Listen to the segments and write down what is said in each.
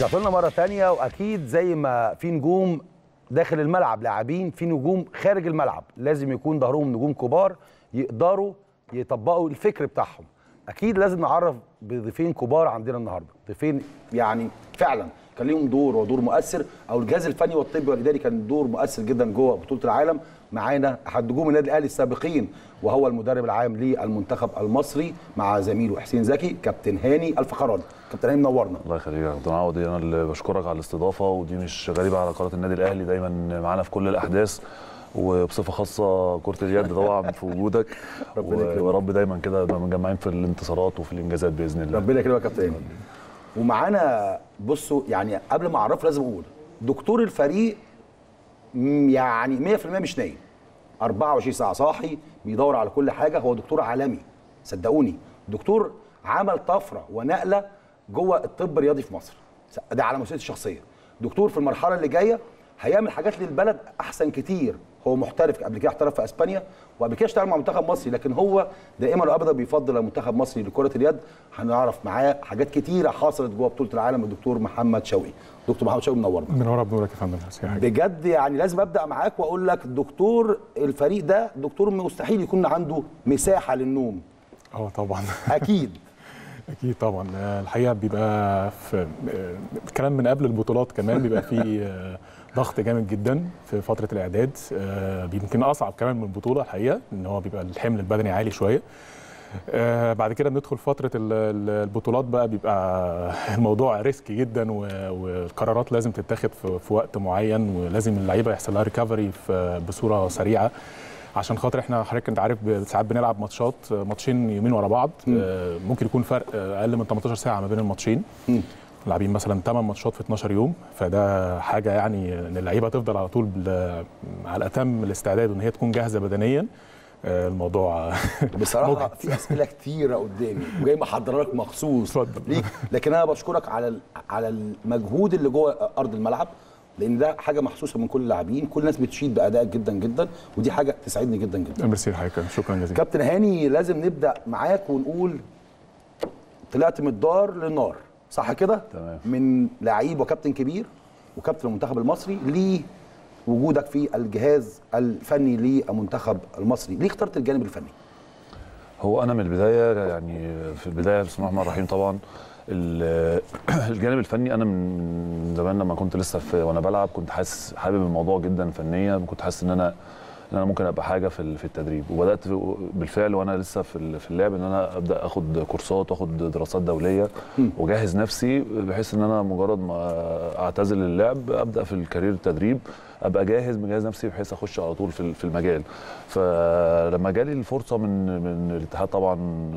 رجعت لنا مره تانية واكيد زي ما في نجوم داخل الملعب لاعبين في نجوم خارج الملعب لازم يكون ظهرهم نجوم كبار يقدروا يطبقوا الفكر بتاعهم اكيد لازم نعرف بضيفين كبار عندنا النهارده ضيفين يعني فعلا كان ليهم دور ودور مؤثر او الجهاز الفني والطبي والاداري كان دور مؤثر جدا جوه بطوله العالم معانا احد نجوم النادي الاهلي السابقين وهو المدرب العام للمنتخب المصري مع زميله حسين زكي كابتن هاني الفخراني كابتن هاني منورنا الله يخليك يا كابتن عوض انا اللي بشكرك على الاستضافه ودي مش غريبه على قناه النادي الاهلي دايما معانا في كل الاحداث وبصفه خاصه كره اليد طبعا في وجودك ربنا يكرمك. ويا رب دايما كده نبقى مجمعين في الانتصارات وفي الانجازات باذن الله ربنا يكرمك يا كابتن هاني ومعانا بصوا يعني قبل ما اعرفه لازم اقول دكتور الفريق م- يعني 100% مش نايم 24 ساعه صاحي بيدور على كل حاجه هو دكتور عالمي صدقوني دكتور عمل طفره ونقله جوه الطب الرياضي في مصر ده على مسؤوليتي الشخصيه دكتور في المرحله اللي جايه هيعمل حاجات للبلد احسن كتير هو محترف قبل كده احترف في اسبانيا وقبل كده اشتغل مع منتخب مصري لكن هو دائما وابدا بيفضل المنتخب المصري لكره اليد هنعرف معاه حاجات كتيره حصلت جوه بطوله العالم الدكتور محمد شوقي دكتور محمد شوقي منورنا منوره بنورك يا فندم بس يا حاجة. بجد يعني لازم ابدا معاك واقول لك دكتور الفريق ده دكتور مستحيل يكون عنده مساحه للنوم اه طبعا اكيد اكيد طبعا آه، الحقيقه بيبقى في آه، الكلام من قبل البطولات كمان بيبقى فيه آه، ضغط جامد جدا في فتره الاعداد آه، يمكن اصعب كمان من البطوله الحقيقه ان هو بيبقى الحمل البدني عالي شويه آه، بعد كده بندخل فتره ال- ال- البطولات بقى بيبقى الموضوع ريسكي جدا و- والقرارات لازم تتاخد في في وقت معين ولازم اللعيبه يحصل لها ريكفري بصوره سريعه عشان خاطر احنا حضرتك انت عارف ب- ساعات بنلعب ماتشات آه، ماتشين يومين ورا بعض آه، ممكن يكون فرق آه، اقل من 18 ساعه ما بين الماتشين لاعبين مثلا 8 ماتشات في 12 يوم فده حاجه يعني ان اللعيبه تفضل على طول بال- على اتم الاستعداد وان هي تكون جاهزه بدنيا آه، الموضوع بصراحه مجهد. في اسئله كتيره قدامي وجاي محضر لك مخصوص اتفضل. ليك لكن انا بشكرك على ال- على المجهود اللي جوه ارض الملعب لان ده حاجه محسوسه من كل اللاعبين كل الناس بتشيد بادائك جدا جدا ودي حاجه تسعدني جدا جدا ميرسي لحضرتك شكرا جزيلا كابتن هاني لازم نبدا معاك ونقول طلعت من الدار للنار صح كده تمام. من لعيب وكابتن كبير وكابتن المنتخب المصري لوجودك في الجهاز الفني للمنتخب المصري ليه اخترت الجانب الفني هو انا من البدايه يعني في البدايه بسم الله الرحمن الرحيم طبعا ال- الجانب الفني انا من زمان لما كنت لسه في وانا بلعب كنت حاسس حابب الموضوع جدا فنيا كنت حاسس ان انا ان انا ممكن ابقى حاجه في ال- في التدريب وبدات بالفعل وانا لسه في ال- في اللعب ان انا ابدا اخد كورسات واخد دراسات دوليه واجهز نفسي بحيث ان انا مجرد ما اعتزل اللعب ابدا في الكارير التدريب ابقى جاهز مجهز نفسي بحيث اخش على طول في في المجال فلما جالي الفرصه من من الاتحاد طبعا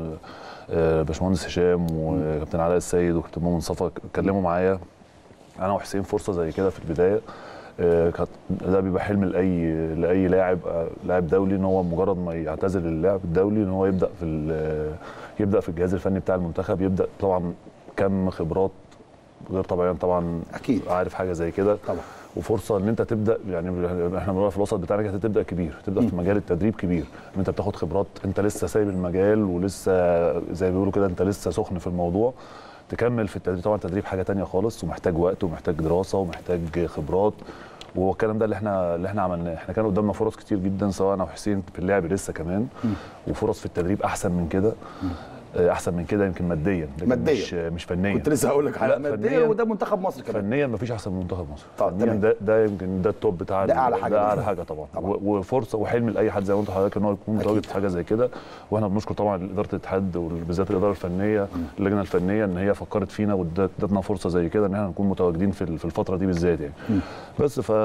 آه، باشمهندس هشام وكابتن علاء السيد وكابتن مؤمن صفا اتكلموا معايا انا وحسين فرصه زي كده في البدايه آه، كانت ده بيبقى حلم لاي لاي لاعب آه، لاعب دولي ان هو مجرد ما يعتزل اللعب الدولي ان هو يبدا في ال- يبدا في الجهاز الفني بتاع المنتخب يبدا طبعا كم خبرات غير طبيعيا طبعا أكيد. عارف حاجه زي كده طبعا. وفرصه ان انت تبدا يعني احنا بنقول في الوسط بتاعك انت تبدا كبير تبدا في مجال التدريب كبير ان انت بتاخد خبرات انت لسه سايب المجال ولسه زي ما بيقولوا كده انت لسه سخن في الموضوع تكمل في التدريب طبعا التدريب حاجه تانية خالص ومحتاج وقت ومحتاج دراسه ومحتاج خبرات وهو الكلام ده اللي احنا اللي احنا عملناه احنا كان قدامنا فرص كتير جدا سواء انا وحسين في اللعب لسه كمان وفرص في التدريب احسن من كده آه، احسن من كده يمكن ماديا لكن مادياً. مش مش فنيا كنت لسه هقول لك على لا، ماديا فنياً- وده منتخب مصر كمان فنيا مفيش احسن من منتخب مصر طب فنيا تمام. ده ده يمكن ده التوب بتاع ده ال- أعلى حاجة ده اعلى بالنسبة حاجه طبعا طبعاً. و- وفرصه وحلم لاي حد زي ما قلت لحضرتك ان هو يكون متواجد أكيد. في حاجه زي كده واحنا بنشكر طبعا اداره الاتحاد وبالذات الاداره الفنيه اللجنه الفنيه ان هي فكرت فينا وادتنا فرصه زي كده ان احنا نكون متواجدين في ال- في الفتره دي بالذات يعني بس ف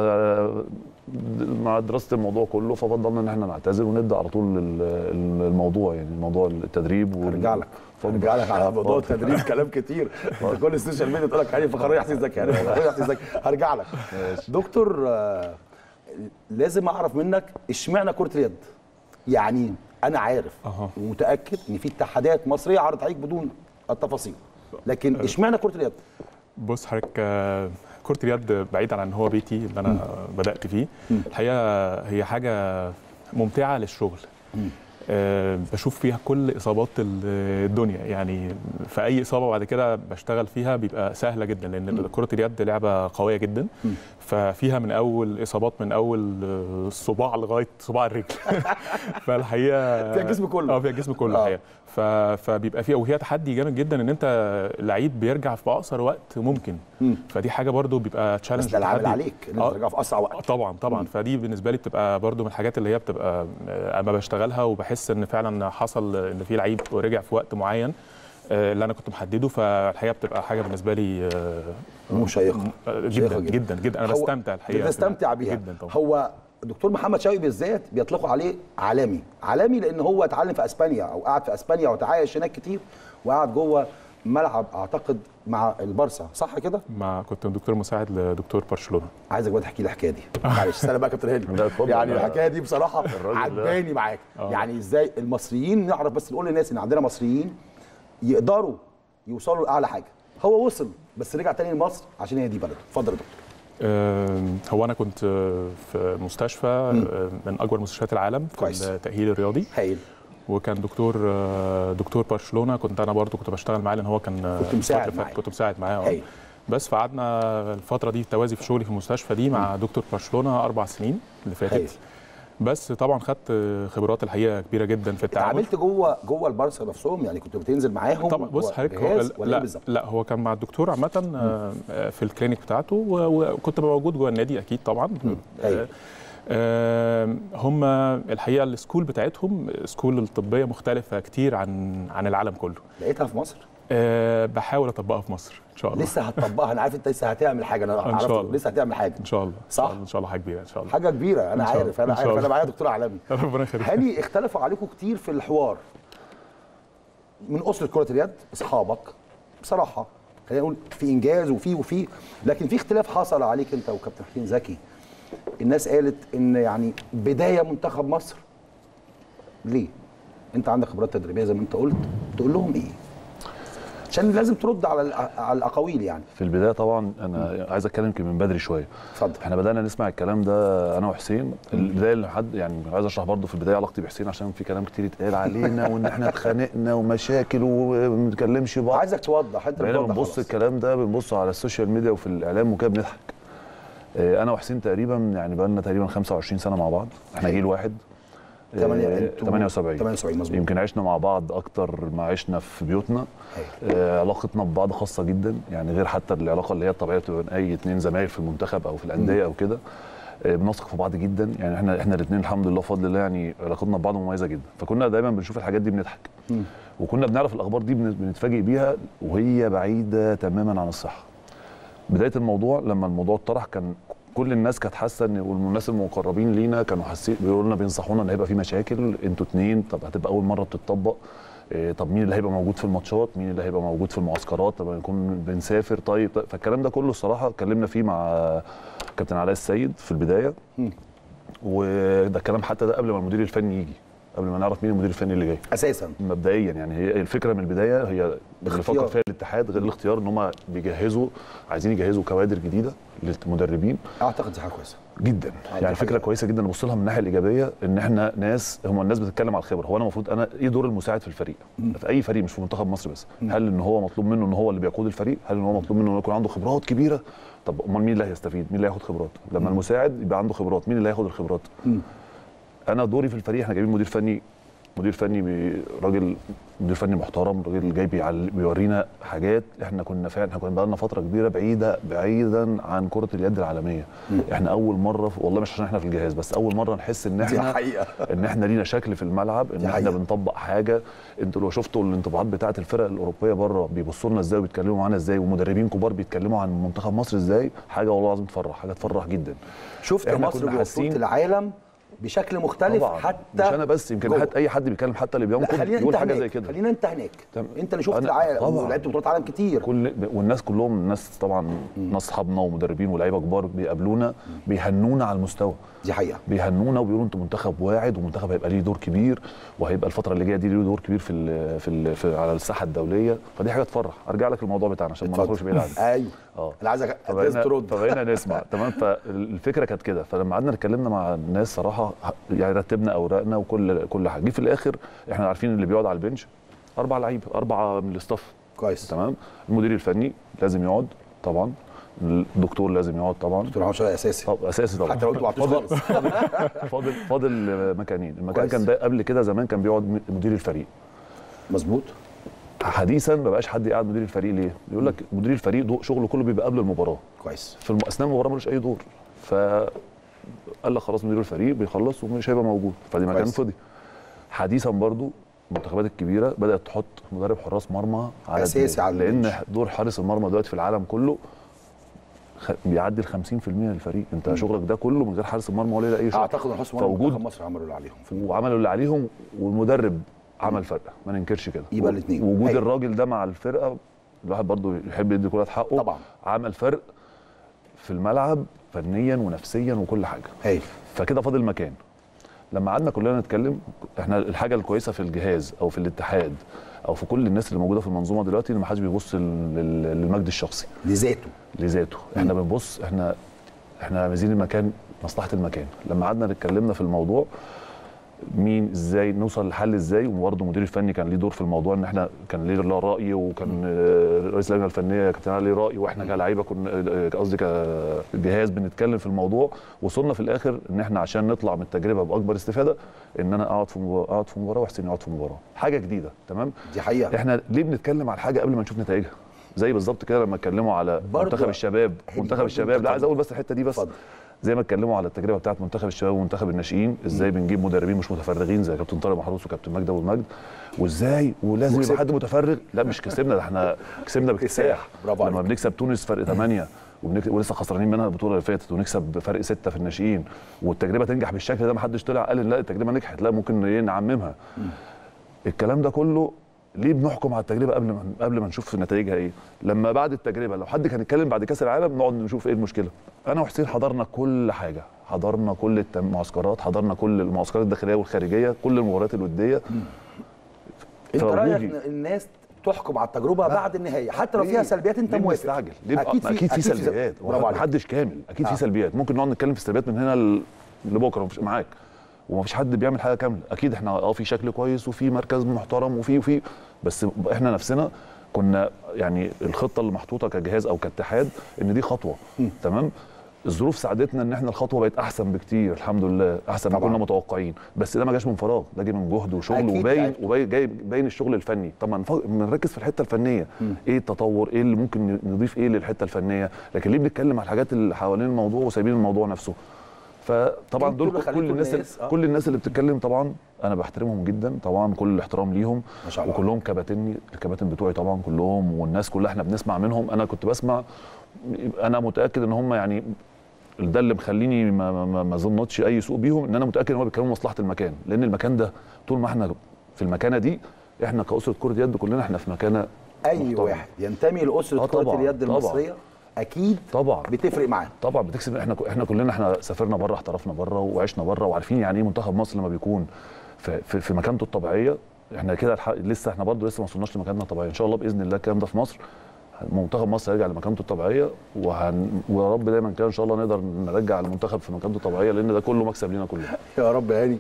مع دراسه الموضوع كله ففضلنا ان احنا نعتذر ونبدا على طول ال- ال- الموضوع يعني موضوع التدريب وال- هرجع لك اتفضل. هرجع لك على موضوع اتفضل. التدريب كلام كتير انت كل السوشيال ميديا تقول لك هاني فخريه حسين زكي هاني فخريه حسين زكي هرجع لك دكتور آه، لازم اعرف منك اشمعنى كره اليد يعني انا عارف أها. ومتاكد ان في اتحادات مصريه عرضت عليك بدون التفاصيل لكن اشمعنى كره اليد بص حضرتك آه، كرة اليد بعيدا عن ان هو بيتي اللي انا بدأت فيه الحقيقة هي حاجة ممتعة للشغل آه، بشوف فيها كل اصابات ال- الدنيا يعني في اي اصابه بعد كده بشتغل فيها بيبقى سهله جدا لان كره اليد لعبه قويه جدا ففيها من اول اصابات من اول آه، الصباع لغايه صباع الرجل فالحقيقه فيها الجسم كله. اه فيها الجسم كله آه. الحقيقه ف... فبيبقى فيها وهي تحدي جامد جدا ان انت لعيب بيرجع في اقصر وقت ممكن مم. فدي حاجه برضو بيبقى بس تشالنج ده العامل عليك ان انت آه. ترجع في اسرع وقت طبعا طبعا مم. فدي بالنسبه لي بتبقى برضو من الحاجات اللي هي بتبقى آه، اما بشتغلها وبحس ان فعلا حصل ان في لعيب رجع في وقت معين آه، اللي انا كنت محدده فالحقيقه بتبقى حاجه بالنسبه لي آه، مشيقه آه، شيقة جدا جدا. جدا جدا انا هو- بستمتع الحقيقه بتستمتع بيها جدا طبعا هو دكتور محمد شوقي بالذات بيطلقوا عليه عالمي عالمي لان هو اتعلم في اسبانيا او قعد في اسبانيا وتعايش هناك كتير وقعد جوه ملعب اعتقد مع البارسا صح كده مع كنت دكتور مساعد لدكتور برشلونه عايزك بقى تحكي لي الحكايه دي معلش استنى بقى يا كابتن لا، هاني اتفضل. يعني لا. الحكايه دي بصراحه الراجل ده- عجباني معاك آه. يعني ازاي المصريين نعرف بس نقول للناس ان عندنا مصريين يقدروا يوصلوا لاعلى حاجه هو وصل بس رجع تاني لمصر عشان هي دي بلده اتفضل يا دكتور آم، هو انا كنت آه، في مستشفى آه، من اكبر مستشفيات العالم في كويس. التاهيل الرياضي هايل وكان دكتور آه، دكتور برشلونه كنت انا برضو كنت بشتغل معاه لان هو كان آه، كنت مساعد الفترة اللي فاتت معاه. كنت مساعد معاه آه. هايل بس فقعدنا الفتره دي توازي في شغلي في المستشفى دي مع دكتور برشلونه اربع سنين اللي هايل. فاتت بس طبعا خدت خبرات الحقيقه كبيره جدا في التعامل اتعاملت جوه جوه البارسا نفسهم يعني كنت بتنزل معاهم طبعا بص حضرتك هو- جهاز ولا ايه لا بالظبط؟ لا هو كان مع الدكتور عامه آه، آه، في الكلينيك بتاعته و- وكنت ببقى موجود جوه النادي اكيد طبعا أيوة. آه، هم الحقيقه السكول بتاعتهم سكول الطبيه مختلفه كتير عن عن العالم كله لقيتها في مصر أه بحاول اطبقها في مصر ان شاء الله لسه هتطبقها انا عارف انت لسه هتعمل حاجه انا إن شاء عرفت الله. لسه هتعمل حاجه ان شاء الله صح؟ ان شاء الله حاجه كبيره ان شاء الله حاجه كبيره انا إن شاء الله. عارف انا إن شاء عارف انا الله. معايا دكتور عالمي ربنا يخليك هاني اختلفوا عليكم كتير في الحوار من اسره كره اليد اصحابك بصراحه خلينا نقول في انجاز وفي وفي لكن في اختلاف حصل عليك انت وكابتن حسين زكي الناس قالت ان يعني بدايه منتخب مصر ليه؟ انت عندك خبرات تدريبيه زي ما انت قلت تقول لهم ايه؟ عشان لازم ترد على الأ- على الاقاويل يعني في البدايه طبعا انا عايز اتكلم يمكن من بدري شويه اتفضل احنا بدانا نسمع الكلام ده انا وحسين البدايه اللي حد يعني عايز اشرح برضو في البدايه علاقتي بحسين عشان في كلام كتير اتقال علينا وان احنا اتخانقنا ومشاكل وما بنتكلمش بعض عايزك توضح انت بقينا بتوضح بنبص خلاص. الكلام ده بنبص على السوشيال ميديا وفي الاعلام وكده بنضحك آه، انا وحسين تقريبا يعني بقى لنا تقريبا 25 سنه مع بعض احنا جيل واحد تمانية- آه، انتوا 78 78 مظبوط يمكن عشنا مع بعض اكتر ما عشنا في بيوتنا هايل. آه، علاقتنا ببعض خاصه جدا يعني غير حتى العلاقه اللي هي الطبيعيه بتبقى بين اي اتنين زمايل في المنتخب او في الانديه او كده آه، بنثق في بعض جدا يعني احنا احنا الاثنين الحمد لله بفضل الله يعني علاقتنا ببعض مميزه جدا فكنا دايما بنشوف الحاجات دي بنضحك مم. وكنا بنعرف الاخبار دي بن- بنتفاجئ بيها وهي بعيده تماما عن الصحه بدايه الموضوع لما الموضوع اتطرح كان كل الناس كانت حاسه ان والناس المقربين لينا كانوا حاسين بيقولوا لنا بينصحونا ان هيبقى في مشاكل انتوا اتنين طب هتبقى اول مره بتطبق إيه، طب مين اللي هيبقى موجود في الماتشات مين اللي هيبقى موجود في المعسكرات طب نكون بنسافر طيب طيب. فالكلام ده كله الصراحه اتكلمنا فيه مع كابتن علاء السيد في البدايه مم. وده الكلام حتى ده قبل ما المدير الفني يجي قبل ما نعرف مين المدير الفني اللي جاي اساسا مبدئيا يعني هي الفكره من البدايه هي اللي اختيار. فكر فيها الاتحاد غير الاختيار ان هم بيجهزوا عايزين يجهزوا كوادر جديده للمدربين اعتقد دي حاجه كويسه جدا دي يعني فكره حاجة. كويسه جدا نبص لها من الناحيه الايجابيه ان احنا ناس هم الناس بتتكلم على الخبره هو انا المفروض انا ايه دور المساعد في الفريق في اي فريق مش في منتخب مصر بس هل ان هو مطلوب منه ان هو اللي بيقود الفريق هل ان هو مطلوب منه انه يكون عنده خبرات كبيره طب امال مين اللي هيستفيد مين اللي هياخد خبرات لما المساعد يبقى عنده خبرات مين اللي هياخد الخبرات مم. انا دوري في الفريق احنا جايبين مدير فني مدير فني بي- راجل مدير فني محترم راجل جاي بيعل- بيورينا حاجات احنا كنا فعلا احنا كنا بقالنا فتره كبيره بعيده بعيدا عن كره اليد العالميه احنا اول مره في والله مش عشان احنا في الجهاز بس اول مره نحس ان دي احنا حقيقه ان احنا لينا شكل في الملعب ان دي احنا حقيقة. بنطبق حاجه انتوا لو شفتوا الانطباعات بتاعه الفرق الاوروبيه بره بيبصوا لنا ازاي وبيتكلموا معانا ازاي ومدربين كبار بيتكلموا عن منتخب مصر ازاي حاجه والله العظيم تفرح حاجه تفرح جدا شفت إحنا مصر كنا جوه حاسين- بطوله العالم بشكل مختلف طبعا حتى مش انا بس يمكن جوه. حتى اي حد بيتكلم حتى اللي لا بينقد خلينا يقول انت حاجه هناك زي كده خلينا انت هناك تمام. انت اللي شفت أنا- العالم طبعاً. ولعبت بطولات عالم كتير كل والناس كلهم ناس طبعا ناس اصحابنا ومدربين ولاعيبه كبار بيقابلونا بيهنونا على المستوى دي حقيقه بيهنونا وبيقولوا انتوا منتخب واعد ومنتخب هيبقى ليه دور كبير وهيبقى الفتره اللي جايه دي ليه دور كبير في ال في, ال في على الساحه الدوليه فدي حاجه تفرح ارجع لك الموضوع بتاعنا عشان ما اتفضل. نخرجش بعيد عنه ايوه اه انا عايزك لازم فبقينا ترد فبقينا نسمع تمام فالفكره كانت كده فلما قعدنا اتكلمنا مع الناس صراحه اه يعني رتبنا اوراقنا وكل كل حاجه جه في الاخر احنا عارفين اللي بيقعد على البنش اربع لعيبه اربعه من الاستاف كويس تمام المدير الفني لازم يقعد طبعا الدكتور لازم يقعد طبعا دكتور محمد شوقي اساسي طب اساسي طبعا حتى لو انتوا ما عرفتوش فاضل خالص فاضل فاضل مكانين المكان كويس. كان ده قبل كده زمان كان بيقعد مدير الفريق مظبوط حديثا ما بقاش حد قاعد مدير الفريق ليه؟ يقول لك مدير الفريق ضوء شغله كله بيبقى قبل المباراه كويس في الم- اثناء المباراه ملوش اي دور ف قال لك خلاص مدير الفريق بيخلص ومش هيبقى موجود فدي مكان كويس. فاضي حديثا برضو المنتخبات الكبيره بدات تحط مدرب حراس مرمى على أساسي الدنيا. على لان البنش. دور حارس المرمى دلوقتي في العالم كله خ... بيعدي ال 50% للفريق انت شغلك ده كله من غير حارس المرمى ولا اي شغل اعتقد ان حسن مرمى فوجود- منتخب مصر عملوا اللي عليهم في وعملوا اللي عليهم والمدرب عمل فرق ما ننكرش كده يبقى و- الاتنين. وجود أيوة. الراجل ده مع الفرقه الواحد برضو يحب يدي كل واحد حقه طبعا. عمل فرق في الملعب فنيا ونفسيا وكل حاجه هايل فكده فاضل مكان لما قعدنا كلنا نتكلم احنا الحاجه الكويسه في الجهاز او في الاتحاد او في كل الناس اللي موجوده في المنظومه دلوقتي ان ما حدش بيبص لل- لل- للمجد الشخصي لذاته لذاته احنا بنبص احنا احنا عايزين المكان مصلحه المكان لما قعدنا اتكلمنا في الموضوع مين ازاي نوصل لحل ازاي وبرضه المدير الفني كان ليه دور في الموضوع ان احنا كان ليه له راي وكان آه، رئيس اللجنه الفنيه كابتن علي ليه راي واحنا كلاعيبه كنا آه، قصدي كجهاز بنتكلم في الموضوع وصلنا في الاخر ان احنا عشان نطلع من التجربه باكبر استفاده ان انا اقعد في مباراه اقعد في مباراه وحسين يقعد في مباراه حاجه جديده تمام دي حقيقه احنا ليه بنتكلم على الحاجه قبل ما نشوف نتائجها زي بالظبط كده لما اتكلموا على برضو منتخب الشباب هي دي منتخب برضو الشباب اتفضل. لا عايز اقول بس الحته دي بس اتفضل. زي ما اتكلموا على التجربه بتاعت منتخب الشباب ومنتخب الناشئين ازاي بنجيب مدربين مش متفرغين زي كابتن طارق محروس وكابتن مجدي ابو المجد وازاي ولازم وكسبت. يبقى حد متفرغ لا مش كسبنا ده احنا كسبنا باكتساح برافو لما عليك. بنكسب تونس فرق 8 وبنك... ولسه خسرانين منها البطوله اللي فاتت ونكسب فرق 6 في الناشئين والتجربه تنجح بالشكل ده ما حدش طلع قال إن لا التجربه نجحت لا ممكن ايه نعممها الكلام ده كله ليه بنحكم على التجربه قبل ما قبل ما نشوف نتائجها ايه لما بعد التجربه لو حد كان يتكلم بعد كاس العالم نقعد نشوف ايه المشكله انا وحسين حضرنا كل حاجه حضرنا كل التم- المعسكرات حضرنا كل المعسكرات الداخليه والخارجيه كل المباريات الوديه انت فوجودي- رايك إن الناس تحكم على التجربه بعد النهايه حتى لو ليه؟ فيها سلبيات انت ليه موافق بنستعجل؟ ليه اكيد في اكيد في سلبيات برافو عليك محدش كامل اكيد آه. في سلبيات ممكن نقعد نتكلم في السلبيات من هنا ل- لبكره مفيش معاك ومفيش حد بيعمل حاجه كامله اكيد احنا اه في شكل كويس وفي مركز محترم وفي وفي بس احنا نفسنا كنا يعني الخطه اللي محطوطه كجهاز او كاتحاد ان دي خطوه تمام الظروف ساعدتنا ان احنا الخطوه بقت احسن بكتير الحمد لله احسن ما طبعاً. كنا متوقعين بس ده ما جاش من فراغ ده جه من جهد وشغل أكيد وباين تعبت. وباين جاي باين الشغل الفني طبعا بنركز في الحته الفنيه ايه التطور ايه اللي ممكن نضيف ايه للحته الفنيه لكن ليه بنتكلم على الحاجات اللي حوالين الموضوع وسايبين الموضوع نفسه فطبعا انتوا دول اللي كل خليتوا الناس الناس- آه. كل الناس اللي بتتكلم طبعا انا بحترمهم جدا طبعا كل الاحترام ليهم ما شاء الله. وكلهم كباتني الكباتن بتوعي طبعا كلهم والناس كلها احنا بنسمع منهم انا كنت بسمع انا متاكد ان هم يعني ده اللي مخليني ما ما ما اظنش اي سوء بيهم ان انا متاكد ان هم بيتكلموا مصلحه المكان لان المكان ده طول ما احنا في المكانه دي احنا كاسره كره يد كلنا احنا في مكانه اي محترمة. واحد ينتمي لاسره آه كره طبعاً، اليد طبعاً. المصريه اكيد طبعا بتفرق معاه طبعا بتكسب احنا احنا كلنا احنا سافرنا بره احترفنا بره وعشنا بره وعارفين يعني ايه منتخب مصر لما بيكون في, في, في مكانته الطبيعيه احنا كده الح- لسه احنا برضه لسه ما وصلناش لمكاننا الطبيعي ان شاء الله باذن الله الكلام ده في مصر منتخب مصر هيرجع لمكانته الطبيعيه وهن... ويا رب دايما كده ان شاء الله نقدر نرجع المنتخب في مكانته الطبيعيه لان ده كله مكسب لينا كلنا يا رب يا هاني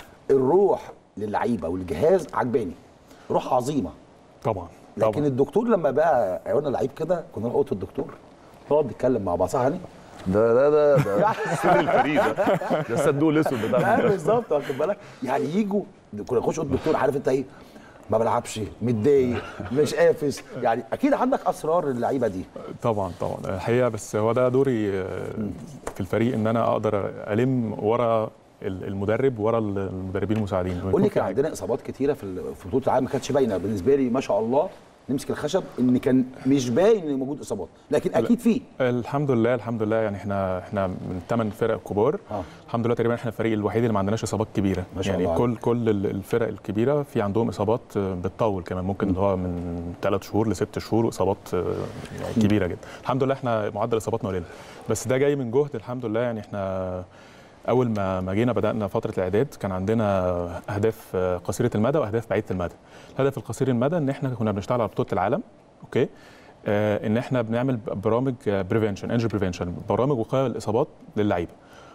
الروح للعيبه والجهاز عجباني روح عظيمه طبعا لكن طبعا الدكتور لما بقى عيوننا لعيب كده كنا نروح اوضه الدكتور نقعد نتكلم مع بعض صح يا هاني؟ ده ده ده ده سر الفريق ده ده الصندوق الاسود بتاع لا المنتخب. بالظبط واخد بالك يعني يجوا كنا نخش اوضه الدكتور عارف انت ايه ما بلعبش متضايق مش قافز يعني اكيد عندك اسرار اللعيبه دي طبعا طبعا الحقيقه بس هو ده دوري آه، في الفريق ان انا اقدر الم ورا ال- المدرب ورا ال- المدربين المساعدين قول لي ويكون في كان حاجة. عندنا اصابات كتيره في ال- في بطوله العالم ما كانتش باينه بالنسبه لي ما شاء الله نمسك الخشب ان كان مش باين ان موجود اصابات لكن اكيد في الحمد لله الحمد لله يعني احنا احنا من ثمان فرق كبار آه. الحمد لله تقريبا احنا الفريق الوحيد اللي ما عندناش اصابات كبيره ما شاء يعني الله كل كل ال- الفرق الكبيره في عندهم اصابات آه، بتطول كمان ممكن اللي هو من ثلاث شهور لست شهور واصابات آه، يعني كبيره جدا الحمد لله احنا معدل اصاباتنا قليل بس ده جاي من جهد الحمد لله يعني احنا اول ما ما جينا بدانا فتره الاعداد كان عندنا اهداف آه، قصيره المدى واهداف بعيده المدى الهدف القصير المدى ان احنا كنا بنشتغل على بطوله العالم اوكي آه ان احنا بنعمل برامج بريفنشن انجري بريفنشن برامج وقايه الاصابات للعيبه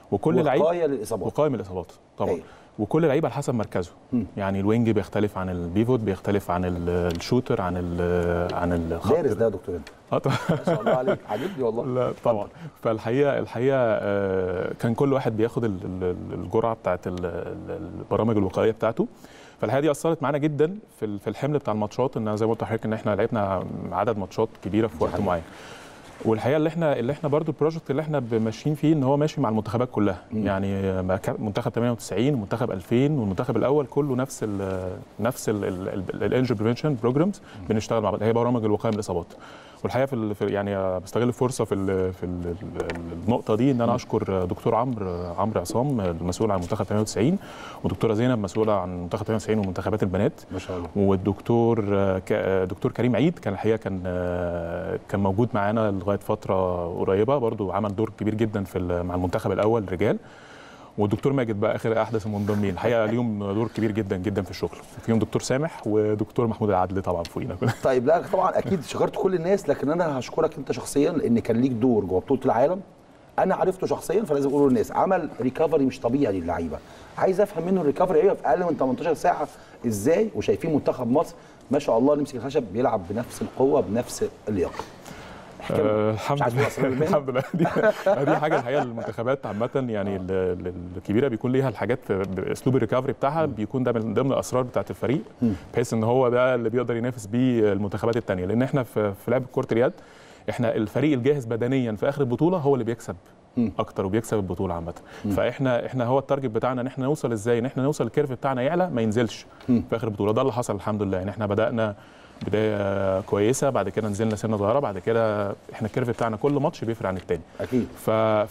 وكل لعيب وقايه للاصابات وقائم من الاصابات طبعا أيوة. وكل لعيب على حسب مركزه مم. يعني الوينج بيختلف عن البيفوت بيختلف عن ال- الشوتر عن ال عن الخط دارس ده يا دكتور انت آه طبعاً. ما شاء الله عليك عاجبني والله لا طبعا فالحقيقه الحقيقه آه، كان كل واحد بياخد ال- ال- الجرعه بتاعت ال- ال- البرامج الوقائيه بتاعته فالحقيقه دي اثرت معانا جدا في ال- في الحمل بتاع الماتشات ان زي ما قلت لحضرتك ان احنا لعبنا عدد ماتشات كبيره في وقت حقيقي. معين والحقيقه اللي احنا اللي احنا برضو البروجكت اللي احنا ماشيين فيه ان هو ماشي مع المنتخبات كلها مم. يعني منتخب 98 ومنتخب 2000 والمنتخب الاول كله نفس ال نفس الانجري بريفنشن بروجرامز بنشتغل مع بعض هي برامج الوقايه من الاصابات والحقيقه في, ال- في يعني بستغل الفرصه في ال في ال النقطه دي ان انا اشكر دكتور عمرو عمرو عصام المسؤول عن منتخب 98 ودكتوره زينب مسؤوله عن منتخب 98 ومنتخبات البنات ما شاء الله والدكتور آه، ك- آه، دكتور كريم عيد كان الحقيقه كان آه، كان موجود معانا لغايه فتره قريبه برضو عمل دور كبير جدا في ال- مع المنتخب الاول رجال والدكتور ماجد بقى اخر احدث المنضمين الحقيقه ليهم دور كبير جدا جدا في الشغل فيهم دكتور سامح ودكتور محمود العدل طبعا فوقينا كلنا طيب لا طبعا اكيد شكرت كل الناس لكن انا هشكرك انت شخصيا لان كان ليك دور جوه بطوله العالم انا عرفته شخصيا فلازم اقوله للناس عمل ريكفري مش طبيعي للعيبه عايز افهم منه الريكفري ايه في اقل من 18 ساعه ازاي وشايفين منتخب مصر ما شاء الله نمسك الخشب بيلعب بنفس القوه بنفس اللياقه احكي لنا. آه، مش الحمد عايز لله أقول أسرار المهنة. الحمد لله دي, دي حاجه الحقيقه المنتخبات عامه يعني ال- ال- الكبيره بيكون ليها الحاجات باسلوب الريكفري بتاعها بيكون ده من ضمن الاسرار بتاعت الفريق بحيث ان هو ده اللي بيقدر ينافس بيه المنتخبات الثانيه لان احنا في في لعبه كره اليد احنا الفريق الجاهز بدنيا في اخر البطوله هو اللي بيكسب اكتر وبيكسب البطوله عامه فاحنا احنا هو التارجت بتاعنا ان احنا نوصل ازاي ان احنا نوصل الكيرف بتاعنا يعلى ما ينزلش في اخر البطوله ده اللي حصل الحمد لله ان احنا بدانا بدايه كويسه بعد كده نزلنا سنه صغيره بعد كده احنا الكيرف بتاعنا كل ماتش بيفرق عن التاني اكيد ف...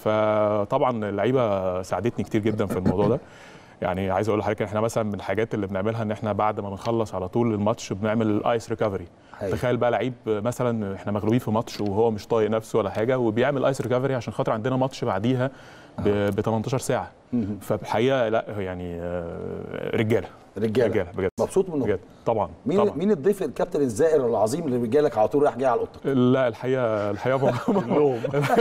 فطبعا اللعيبه ساعدتني كتير جدا في الموضوع ده يعني عايز اقول لحضرتك احنا مثلا من الحاجات اللي بنعملها ان احنا بعد ما بنخلص على طول الماتش بنعمل الايس ريكفري أيوة. تخيل بقى لعيب مثلا احنا مغلوبين في ماتش وهو مش طايق نفسه ولا حاجه وبيعمل ايس ريكفري عشان خاطر عندنا ماتش بعديها ب 18 ساعه فالحقيقه لا يعني آه، رجاله رجاله رجاله بجد مبسوط منه بجد طبعا مين طبعا مين الضيف الكابتن الزائر العظيم اللي جالك على طول رايح جاي على اوضتك لا الحقيقه الحقيقه كلهم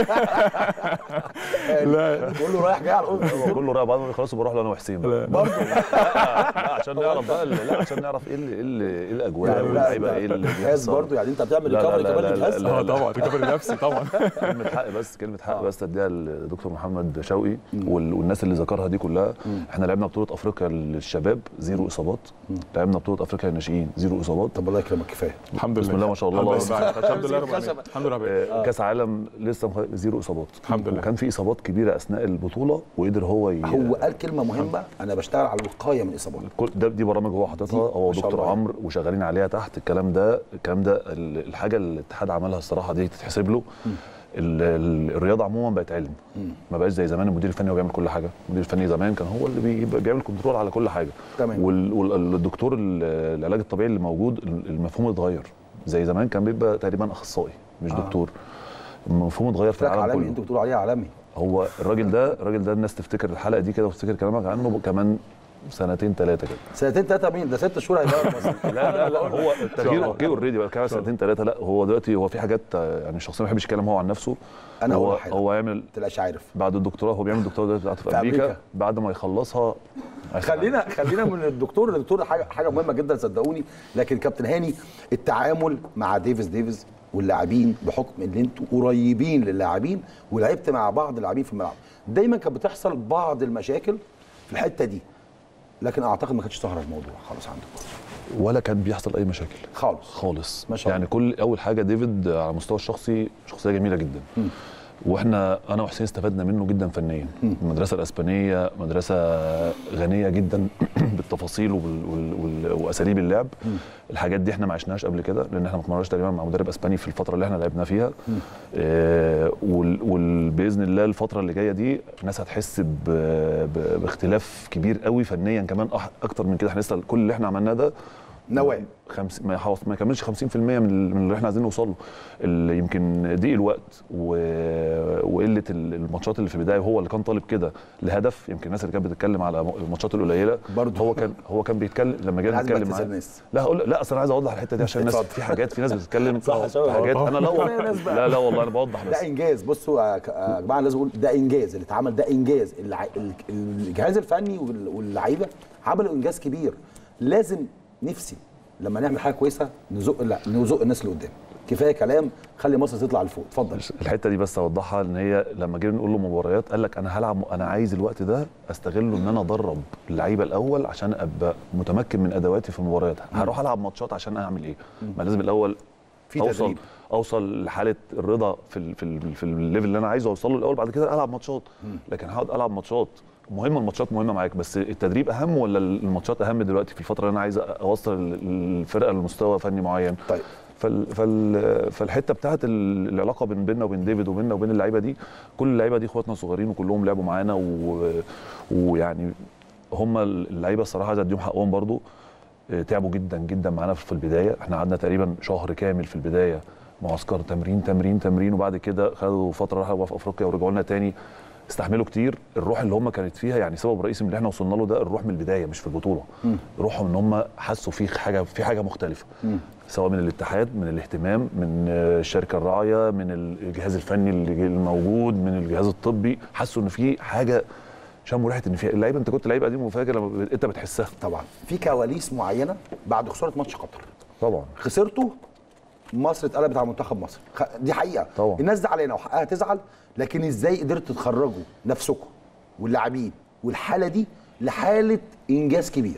لا تقول له رايح جاي على اوضتك هو كله رايح بعد ما يخلصوا بروح له انا وحسين بقى. لا. برضه لا عشان نعرف بقى لا عشان نعرف ايه اللي ايه اللي- ايه الاجواء يعني لا واللعيبه ايه اللي جهاز بيحصل برضه يعني انت بتعمل لا، لا، ريكفري لا، كمان لا، بتهز لا، اه طبعا ريكفري نفسي طبعا كلمه حق بس كلمه حق بس اديها للدكتور محمد شوقي وال- والناس اللي ذكرها دي كلها احنا لعبنا بطوله افريقيا للشباب زيرو اصابات لعبنا بطوله افريقيا للناشئين زيرو اصابات طب الله يكرمك كفايه الحمد لله بسم الله ما شاء الله، الله الحمد لله الحمد لله رب العالمين. خشبة. الحمد لله رب العالمين. آه، كاس عالم لسه مخ- زيرو اصابات الحمد لله. وكان في اصابات كبيره اثناء البطوله وقدر هو ي... هو قال كلمه مهمه انا بشتغل على الوقايه من الاصابات كل ده دي برامج هو حاططها هو ما شاء دكتور الله. عمرو وشغالين عليها تحت الكلام ده الكلام ده ال- الحاجه اللي الاتحاد عملها الصراحه دي تتحسب له ال- ال- الرياضه عموما بقت علم ما بقاش زي زمان المدير الفني هو بيعمل كل حاجه المدير الفني زمان كان هو اللي بي- بيعمل كنترول على كل حاجه تمام. والدكتور العلاج الطبيعي اللي موجود المفهوم اتغير زي زمان كان بيبقى تقريبا اخصائي مش آه. دكتور المفهوم اتغير في فاك العالم عالمي كله انتوا بتقولوا عليه عالمي هو الراجل ده الراجل ده الناس تفتكر الحلقه دي كده وتفتكر كلامك عنه كمان سنتين ثلاثه كده سنتين ثلاثه مين ده ست شهور هيبقى مصر لا لا لا هو التغيير اوكي اوريدي بقى كمان سنتين ثلاثه لا هو دلوقتي هو في حاجات آه، يعني الشخصيه ما بيحبش يتكلم هو عن نفسه أنا هو أقول حاجة. هو يعمل ما تبقاش عارف بعد الدكتوراه هو بيعمل الدكتوراه دلوقتي بتاعته في, في امريكا, أمريكا. بعد ما يخلصها خلينا خلينا من الدكتور الدكتور حاجه حاجه مهمه جدا صدقوني لكن كابتن هاني التعامل مع ديفيز ديفيز واللاعبين بحكم ان انتوا قريبين للاعبين ولعبت مع بعض اللاعبين في الملعب دايما كانت بتحصل بعض المشاكل في الحته دي لكن اعتقد ما كانتش سهره الموضوع خالص عندكم ولا كان بيحصل اي مشاكل خالص خالص ما شاء يعني كل اول حاجه ديفيد على المستوى الشخصي شخصيه جميله جدا واحنا انا وحسين استفدنا منه جدا فنيا المدرسه الاسبانيه مدرسه غنيه جدا بالتفاصيل وبال وال وال واساليب اللعب الحاجات دي احنا ما عشناهاش قبل كده لان احنا ما اتمرناش تقريبا مع مدرب اسباني في الفتره اللي احنا لعبنا فيها آه وباذن الله الفتره اللي جايه دي الناس هتحس ب- ب- باختلاف كبير قوي فنيا كمان أح- اكتر من كده احنا لسه كل اللي احنا عملناه ده نواه. خمس ما يحوص ما يكملش 50% من ال- من اللي احنا عايزين نوصل له اللي يمكن ضيق الوقت و... وقله ال- الماتشات اللي في البدايه هو اللي كان طالب كده لهدف يمكن الناس اللي كانت بتتكلم على م- الماتشات القليله برضه. هو كان هو كان بيتكلم لما جينا عايز نتكلم بعتذر معاه ناس. لا هقول لا اصل انا عايز اوضح الحته دي عشان الناس اتفضل. في حاجات في ناس بتتكلم صح يا في شباب. حاجات انا لا كفاية ناس والله بقى. لا لا والله انا بوضح بس ده انجاز بصوا يا ك- يا جماعه لازم اقول ده انجاز اللي اتعمل ده انجاز الع- ال- الجهاز الفني وال- واللعيبه عملوا انجاز كبير لازم نفسي لما نعمل حاجه كويسه نزق لا نزق الناس اللي قدام كفايه كلام خلي مصر تطلع لفوق اتفضل الحته دي بس اوضحها ان هي لما جينا نقول له مباريات قال لك انا هلعب انا عايز الوقت ده استغله ان انا ادرب اللعيبه الاول عشان ابقى متمكن من ادواتي في المباريات هروح العب ماتشات عشان اعمل ايه ما لازم الاول في اوصل تدريب. اوصل لحاله الرضا في ال في ال في الليفل اللي انا عايزه اوصل له الاول بعد كده العب ماتشات لكن هقعد العب ماتشات مهم الماتشات مهمه معاك بس التدريب اهم ولا الماتشات اهم دلوقتي في الفتره اللي انا عايز اوصل الفرقه لمستوى فني معين طيب فال فال فالحته بتاعت ال- العلاقه بين بيننا وبين ديفيد وبيننا وبين اللعيبه دي كل اللعيبه دي اخواتنا صغيرين وكلهم لعبوا معانا و... ويعني هم اللعيبه الصراحه عايز اديهم حقهم برضو آه، تعبوا جدا جدا معانا في البدايه احنا قعدنا تقريبا شهر كامل في البدايه معسكر تمرين تمرين تمرين وبعد كده خدوا فتره راحوا في افريقيا ورجعوا لنا تاني استحملوا كتير الروح اللي هم كانت فيها يعني سبب رئيسي من اللي احنا وصلنا له ده الروح من البدايه مش في البطوله روحهم ان هم حسوا في حاجه في حاجه مختلفه سواء من الاتحاد من الاهتمام من آه، الشركه الراعيه من الجهاز الفني اللي الموجود من الجهاز الطبي حسوا ان في حاجه شموا ريحه ان في اللعيبه انت كنت لعيب قديم وفاكر لما ب- انت بتحسها طبعا في كواليس معينه بعد خساره ماتش قطر طبعا خسرته مصر اتقلبت على منتخب مصر خ- دي حقيقه طبعا. الناس زعلانه وحقها تزعل لكن ازاي قدرتوا تخرجوا نفسكم واللاعبين والحاله دي لحاله انجاز كبير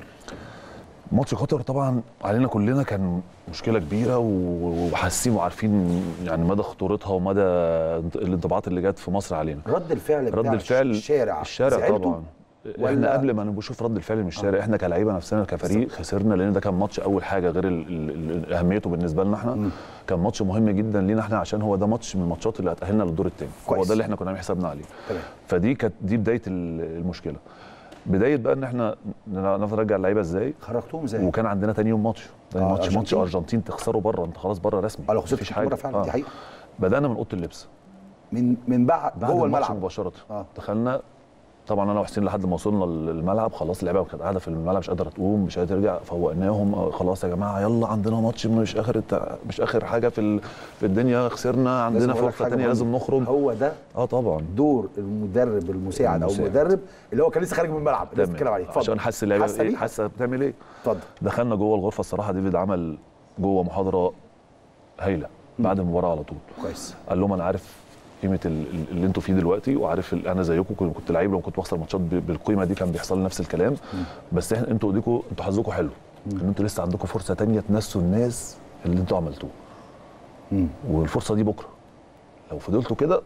ماتش قطر طبعا علينا كلنا كان مشكله كبيره و- وحاسين وعارفين يعني مدى خطورتها ومدى الانطباعات اللي جت في مصر علينا رد الفعل بتاع رد الفعل الشارع الشارع زعلتوا؟ طبعا ولا- احنا قبل ما نشوف رد الفعل من الشارع احنا كلعيبه نفسنا كفريق خسرنا لان ده كان ماتش اول حاجه غير ال ال ال اهميته بالنسبه لنا احنا كان ماتش مهم جدا لينا احنا عشان هو ده ماتش من الماتشات اللي هتاهلنا للدور الثاني هو كويس. ده اللي احنا كنا عاملين حسابنا عليه تمام. فدي كانت دي بدايه ال- المشكله بدايه بقى ان احنا نعرف نرجع اللعيبه ازاي خرجتوهم ازاي؟ وكان عندنا تاني يوم ماتش تاني آه، ماتش ماتش أرجنتين. ارجنتين تخسره بره انت خلاص بره رسمي اه لو خسرت مفيش كنت بره فعلا دي حقيقه بدانا من اوضه اللبس من من بعد, بعد جوه الماتش الملعب مباشره آه. آه. دخلنا طبعا انا وحسين لحد ما وصلنا الملعب خلاص اللعيبه كانت قاعده في الملعب مش قادره تقوم مش قادره ترجع فوقناهم آه، خلاص يا جماعه يلا عندنا ماتش مش اخر الت... مش اخر حاجه في ال... في الدنيا خسرنا لازم عندنا أقول لك فرصه حاجة ثانيه برضه. لازم نخرج هو ده اه طبعا دور المدرب المساعد او المساعد. المدرب اللي هو كان لسه خارج من الملعب اللي بتتكلم عليه اتفضل عشان حس اللعيبه حاسة ايه بيه؟ حاسه بتعمل ايه اتفضل دخلنا جوه الغرفه الصراحه ديفيد عمل جوه محاضره هايله بعد المباراه على طول كويس قال لهم انا عارف قيمه ال- ال- اللي انتوا فيه دلوقتي وعارف ال- انا زيكم كنت كنت لعيب لو كنت بخسر ماتشات ب- بالقيمه دي كان بيحصل لي نفس الكلام بس احنا انتوا ايديكم انتوا حظكم حلو ان انتوا لسه عندكم فرصه تانية تنسوا الناس اللي انتوا عملتوه والفرصه دي بكره لو فضلتوا كده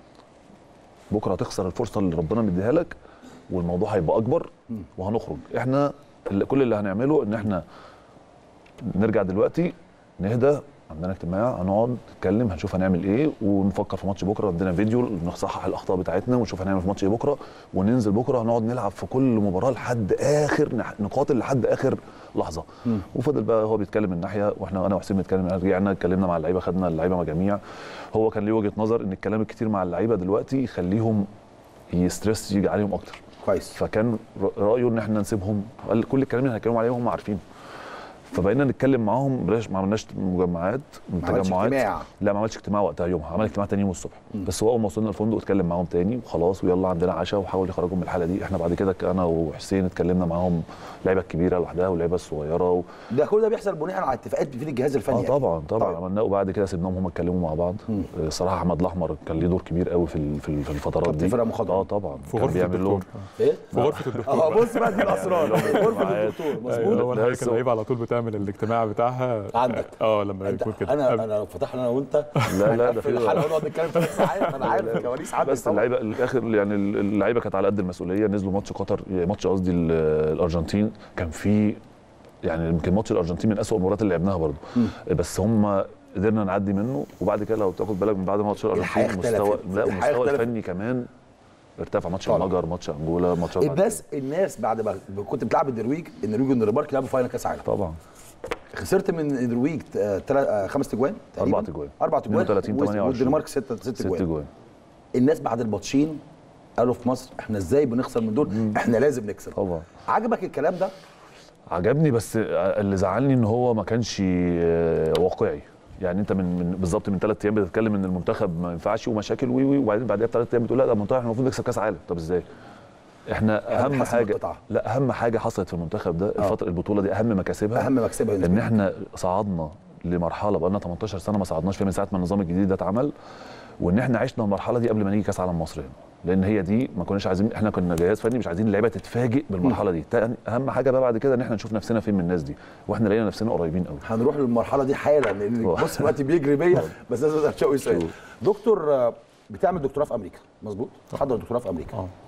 بكره هتخسر الفرصه اللي ربنا مديها لك والموضوع هيبقى اكبر وهنخرج احنا اللي كل اللي هنعمله ان احنا نرجع دلوقتي نهدى عندنا اجتماع هنقعد نتكلم هنشوف هنعمل ايه ونفكر في ماتش بكره عندنا فيديو نصحح الاخطاء بتاعتنا ونشوف هنعمل في ماتش ايه بكره وننزل بكره هنقعد نلعب في كل مباراه لحد اخر نح- نقاتل لحد اخر لحظه وفضل بقى هو بيتكلم من ناحيه واحنا انا وحسين بنتكلم رجعنا اتكلمنا مع اللعيبه خدنا اللعيبه مجاميع هو كان ليه وجهه نظر ان الكلام الكتير مع اللعيبه دلوقتي يخليهم يستريس يجي عليهم اكتر كويس فكان ر- رايه ان احنا نسيبهم قال كل الكلام اللي هنتكلم عليه هم عارفينه فبقينا نتكلم معاهم بلاش ما عملناش مجمعات عملتش تجمعات اجتماع. لا ما عملتش اجتماع وقتها يومها عمل اجتماع تاني يوم الصبح بس هو اول ما وصلنا الفندق اتكلم معاهم تاني وخلاص ويلا عندنا عشاء وحاول يخرجهم من الحاله دي احنا بعد كده ك- انا وحسين اتكلمنا معاهم اللعيبه الكبيره لوحدها واللعيبه الصغيره و... ده كل ده بيحصل بناء على اتفاقات بين الجهاز الفني اه أكيد. طبعا طبعا عملناه وبعد كده سيبناهم هم يتكلموا مع بعض آه، صراحه احمد الاحمر كان ليه دور كبير قوي في ال- في ال- في الفترات كابتن دي فرقة مخضرمة. اه طبعا في كان غرفه بيعمل لهم الدكتور ايه في غرفه الدكتور اه بص بقى دي الاسرار غرفه معايا. الدكتور أيوة، مظبوط اول لا، حاجه بس كان هو- اللعيبه على طول بتعمل الاجتماع بتاعها عندك. اه لما انت يكون كده انا قبل- انا لو فتحنا انا وانت لا لا ده في الحلقه ونقعد نتكلم ثلاث ساعات انا عارف الكواليس عندك بس طبعاً. اللعيبه الاخر يعني اللعيبه كانت على قد المسؤوليه نزلوا ماتش قطر ماتش قصدي ال- الارجنتين كان في يعني يمكن ماتش الارجنتين من اسوء المباريات اللي لعبناها برضو بس هم قدرنا نعدي منه وبعد كده لو تاخد بالك من بعد ماتش الحياة الارجنتين مستوى اختلفت. لا الحياة المستوى اختلفت. الفني كمان ارتفع ماتش طبعاً. المجر ماتش انجولا ماتشات بعد الناس الناس بعد ما كنت بتلعب النرويج النرويج والدنمارك لعبوا فاينل كاس عالم كده. طبعا خسرت من النرويج آه، تلا- آه، خمس تجوان تقريبا أربع تجوان. اربع تجوان 32 و- 28. والدنمارك ست ست ست تجوان جوان الناس بعد الماتشين قالوا في مصر احنا ازاي بنخسر من دول احنا لازم نكسب طبعا عجبك الكلام ده عجبني بس اللي زعلني ان هو ما كانش آه، واقعي يعني انت من, من بالظبط من ثلاث ايام بتتكلم ان المنتخب ما ينفعش ومشاكل وي وي وبعدين بعدها بثلاث ايام بتقول لا ده المنتخب احنا المفروض نكسب كاس عالم طب ازاي؟ احنا اهم حسب حاجه القطعة. لا اهم حاجه حصلت في المنتخب ده الفتره البطوله دي اهم مكاسبها اهم مكسبها ان احنا صعدنا لمرحله بقى لنا 18 سنه ما صعدناش فيها من ساعه ما النظام الجديد ده اتعمل وان احنا عشنا المرحله دي قبل ما نيجي كاس عالم مصر هنا لان هي دي ما كناش عايزين احنا كنا جهاز فني مش عايزين اللعيبه تتفاجئ بالمرحله دي تاني اهم حاجه بقى بعد كده ان احنا نشوف نفسنا فين من الناس دي واحنا لقينا نفسنا قريبين قوي هنروح للمرحله دي حالا لان واو. بص الوقت بيجري بيا بس لازم اسال شوقي سؤال شو. دكتور آه، بتعمل دكتوراه في امريكا مظبوط حضر دكتوراه في امريكا اه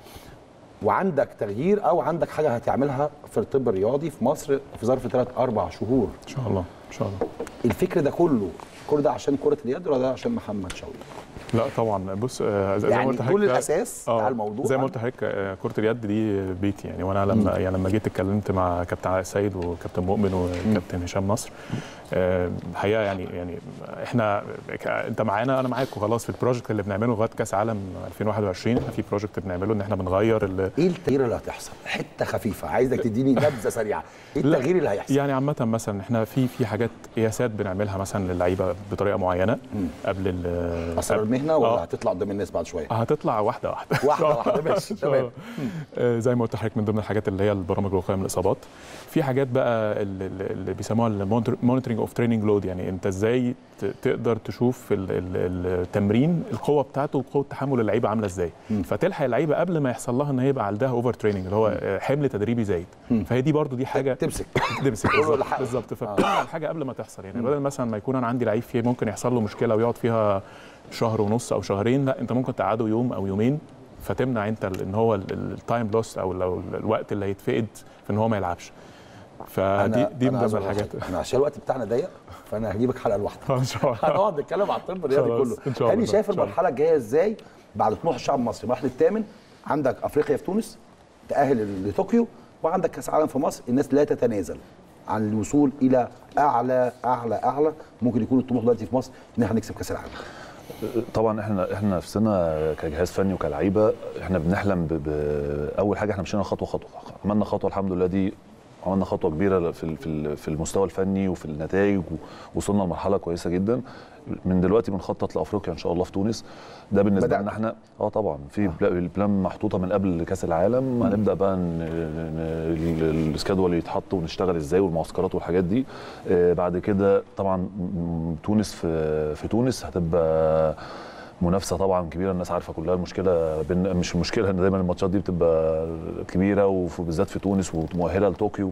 وعندك تغيير او عندك حاجه هتعملها في الطب الرياضي في مصر في ظرف ثلاث اربع شهور ان شاء الله ان شاء الله الفكر ده كله كل ده عشان كره اليد ولا ده عشان محمد شوقي لا طبعا بص آه، زي ما يعني قلت كل لحضرتك الاساس آه، بتاع الموضوع زي ما قلت لحضرتك آه، كره اليد دي بيتي يعني وانا لما يعني لما جيت اتكلمت مع كابتن علاء السيد وكابتن مؤمن وكابتن هشام نصر آه، الحقيقه يعني يعني احنا ك- انت معانا انا معاك وخلاص في البروجكت اللي بنعمله لغايه كاس عالم 2021 احنا في بروجكت بنعمله ان احنا بنغير ال- ايه التغيير اللي هتحصل حته خفيفه عايزك تديني نبذه سريعه ايه لا، التغيير اللي هيحصل يعني عامة مثلا احنا في في حاجات قياسات بنعملها مثلا للعيبه بطريقه معينه قبل ال اسرار المهنه ولا آه. هتطلع قدام الناس بعد شويه هتطلع واحده واحده واحده واحده ماشي تمام آه، زي ما قلت لحضرتك من ضمن الحاجات اللي هي البرامج الوقايه من الاصابات في حاجات بقى اللي, اللي بيسموها المونيتورنج اوف تريننج لود يعني انت ازاي ت- تقدر تشوف ال- ال- التمرين القوه بتاعته وقوه تحمل اللعيبه عامله ازاي فتلحق اللعيبه قبل ما يحصل لها ان هي يبقى عندها اوفر تريننج اللي هو آه، حمل تدريبي زايد فهي دي برضو دي حاجه تمسك تمسك هو بالظبط الحق. بالظبط فبتعمل الحاجه قبل ما تحصل يعني بدل مثلا ما يكون انا عندي لعيب فيه ممكن يحصل له مشكله ويقعد فيها شهر ونص او شهرين لا انت ممكن تقعده يوم او يومين فتمنع انت ال- ان هو التايم لوس او لو ال- الوقت اللي هيتفقد في ان هو ما يلعبش فدي أنا- دي أنا من عايز ضمن أقول لك الحاجات حاجة. احنا عشان الوقت بتاعنا ضيق فانا هجيبك حلقه لوحدك ان شاء الله هنقعد نتكلم على الطب الرياضي خلاص، كله إن شاء الله. هاني شايف إن شاء الله. المرحله الجايه ازاي بعد طموح الشعب المصري المرحله الثامن عندك افريقيا في تونس تاهل لطوكيو وعندك كاس عالم في مصر الناس لا تتنازل عن الوصول الى اعلى اعلى اعلى ممكن يكون الطموح دلوقتي في مصر ان احنا نكسب كاس العالم طبعا احنا احنا نفسنا كجهاز فني وكلعيبه احنا بنحلم ب... ب... اول حاجه احنا مشينا خطوه خطوه عملنا خطوه الحمد لله دي عملنا خطوه كبيره في ال- في ال- في المستوى الفني وفي النتائج ووصلنا لمرحله كويسه جدا من دلوقتي بنخطط لافريقيا ان شاء الله في تونس ده بالنسبه بدأت. لنا احنا اه طبعا في بلا- البلان محطوطه من قبل كاس العالم هنبدا بقى ن- ن- ال- السكادول يتحط ونشتغل ازاي والمعسكرات والحاجات دي آه، بعد كده طبعا م- تونس في في تونس هتبقى منافسه طبعا كبيره الناس عارفه كلها المشكله بين مش المشكله ان دايما الماتشات دي بتبقى كبيره وبالذات في تونس ومؤهله لطوكيو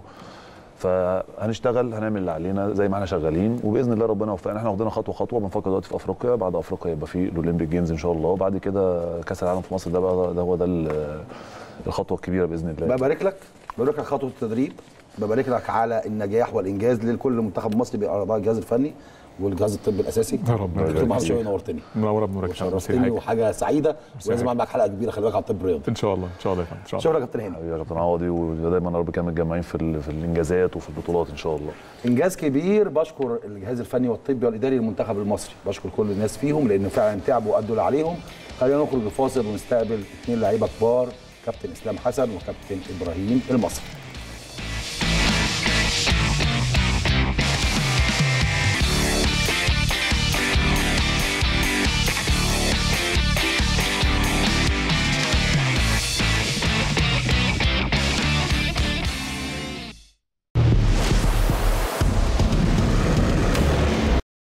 فهنشتغل هنعمل اللي علينا زي ما احنا شغالين وباذن الله ربنا يوفقنا احنا واخدين خطوه خطوه بنفكر دلوقتي في افريقيا بعد افريقيا يبقى في الاولمبيك جيمز ان شاء الله وبعد كده كاس العالم في مصر ده بقى ده هو ده ال- الخطوه الكبيره باذن الله ببارك لك ببارك لك خطوه التدريب ببارك لك على النجاح والانجاز لكل منتخب مصري بأعضاء الجهاز الفني والجهاز الطبي الاساسي يا رب. دكتور محمد شوقي نورتني منوره بنورك يا فندم. ميرسي وشرفتني حاجة. وحاجه سعيده ولازم اعمل معاك حلقه كبيره خلي بالك على الطب الرياضي ان شاء الله ان شاء الله يا فندم ان شاء الله شكرا يا كابتن هاني حبيبي يا كابتن عوضي ودايما يا رب كده متجمعين في ال- في الانجازات وفي البطولات ان شاء الله انجاز كبير بشكر الجهاز الفني والطبي والاداري للمنتخب المصري بشكر كل الناس فيهم لان فعلا تعبوا وادوا اللي عليهم خلينا نخرج لفاصل ونستقبل اثنين لعيبه كبار كابتن اسلام حسن وكابتن ابراهيم المصري